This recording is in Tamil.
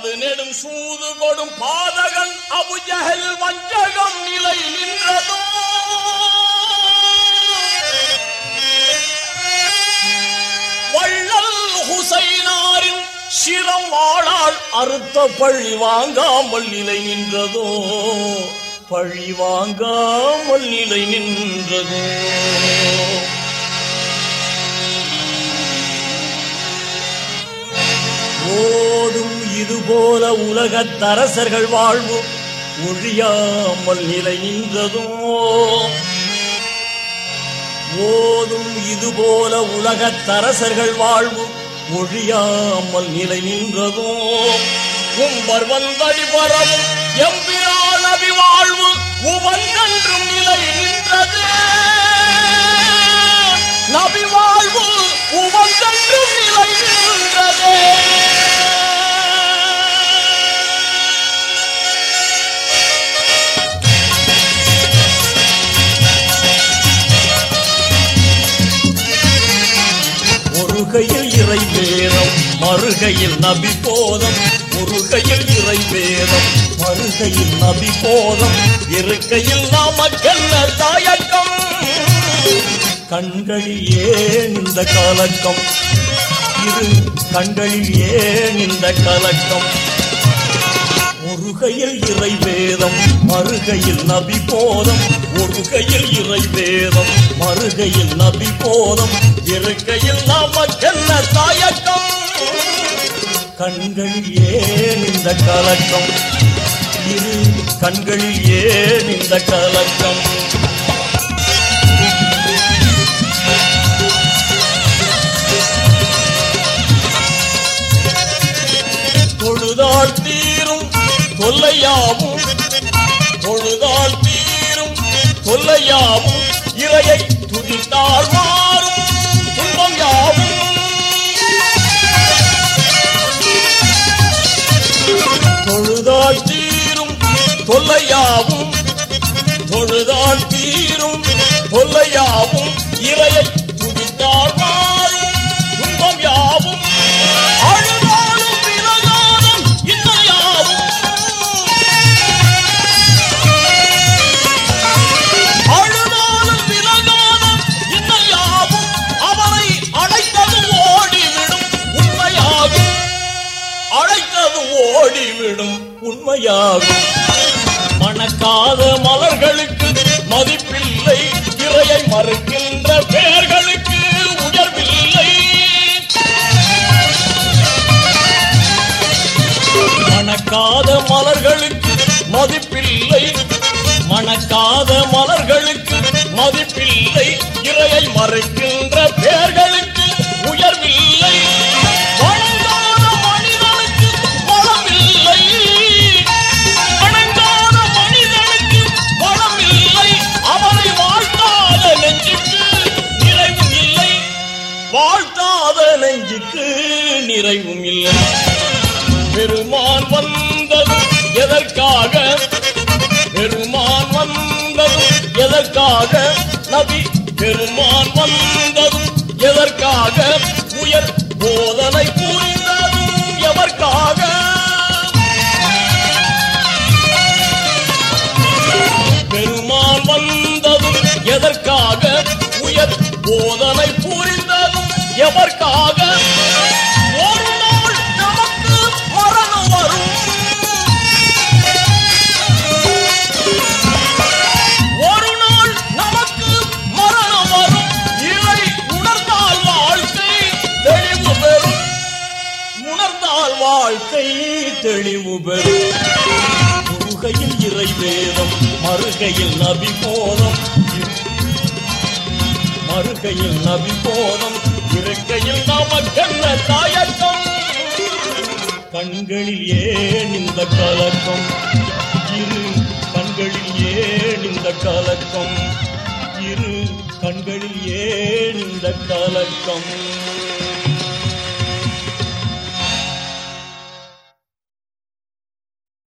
பது நெடும் சூது கொடும் பாதகன் அபுஜஹல் வஞ்சகம் நிலை நின்றதோ வள்ளல் ஹுசைனாரின் சிரம் வாழால் அறுத்த பழி வாங்காமல் நிலை நின்றதோ பழி வாங்காமல் நிலை நின்றதோ ஓடும் இதுபோல உலகத்தரசர்கள் வாழ்வு ஒழியாமல் நிலை நின்றதோ ஓதும் இதுபோல உலகத்தரசர்கள் வாழ்வு ஒழியாமல் நிலை நின்றதோ கும்பர் வந்தடி பரவும் எம்பிரான் அபி வாழ்வு உவந்தன்றும் நிலை நின்றது நபி வாழ்வு உவந்தன்றும் நிலை நின்றது ஒரு கையில் இறை வேதம் மறுகையில் நபி போதம் ஒரு கையில் இறை வேதம் மறுகையில் நபி போதம் இருக்கையில் நாமக்கல்ல தாயக்கம் கண்களில் ஏன் இந்த கலக்கம் இரு கண்களில் ஏன் இந்த கலக்கம் ஒரு கையில் இறை வேதம் மறுகையில் நபி போதம் ஒரு கையில் இறை வேதம் மறுகையில் நபி போதம் இருக்கையில் நாமக்கென்ன தாயக்கம் கண்களில் ஏன் இந்த கலக்கம் இரு கண்களில் ஏன் இந்த கலக்கம் தொழுதால் தீரும் தொல்லையாவும் தொழுதால் தீரும் தொல்லையாவும் இறையை துதித்தால் மாறும் துன்பம் யாவும் தொழுதால் தீரும் தொல்லையாவும் தொழுதால் தீரும் தொல்லையாவும் இறையை துதித்தால் மாறும் துன்பம் யாவும் அழுதாலும் விலகாலும் இன்னையாவும் அழுதாலும் விலகாலும் இன்னையாவும் அவரை அழைத்தது ஓடிவிடும் உண்மையாகும் அழைத்தது ஓடிவிடும் உண்மையாகும் மணக்காத மலர்களுக்கு மதிப்பில்லை இறையை மறுக்கின்ற பெயர்களுக்கு உயர்வில்லை மணக்காத மலர்களுக்கு மதிப்பில்லை மணக்காத மலர்களுக்கு மதிப்பில்லை இறையை மறுக்கின்ற பெயர்களுக்கு உயர்வில்லை வணங்காத மனிதனுக்கு வளமில்லை வணங்காத மனிதனுக்கு வளமில்லை அவனை வாழ்த்தாத நெஞ்சுக்கு நிறைவும் இல்லை வாழ்த்தாத நெஞ்சுக்கு நிறைவும் இல்லை பெருமான் வந்தது எதற்காக பெருமான் வந்தது எதற்காக நபி பெருமான் வந்ததும் எதற்காக உயர் போதனை புரிந்ததும் எதற்காக பெருமான் வந்ததும் எதற்காக உயர் போதனை புரிந்ததும் எதற்காக ஒரு நாள் நமக்கு மரணம் வரும் ஒரு நாள் நமக்கு மரணம் வரும் இதை உணர்ந்தால் வாழ்க்கை தெளிவு பெறும் உணர்ந்தால் வாழ்க்கை தெளிவு பெறும் முருகையில் இறை வேதம் மறுகையில் நபி போதம் மறுகையில் நபி போதம் இருக்கையில் நமக்கென்ன தாயக்கம் கண்களில் ஏன் இந்த கலக்கம் இரு கண்களில் ஏன் இந்த கலக்கம் இரு கண்களில் ஏன் இந்த கலக்கம்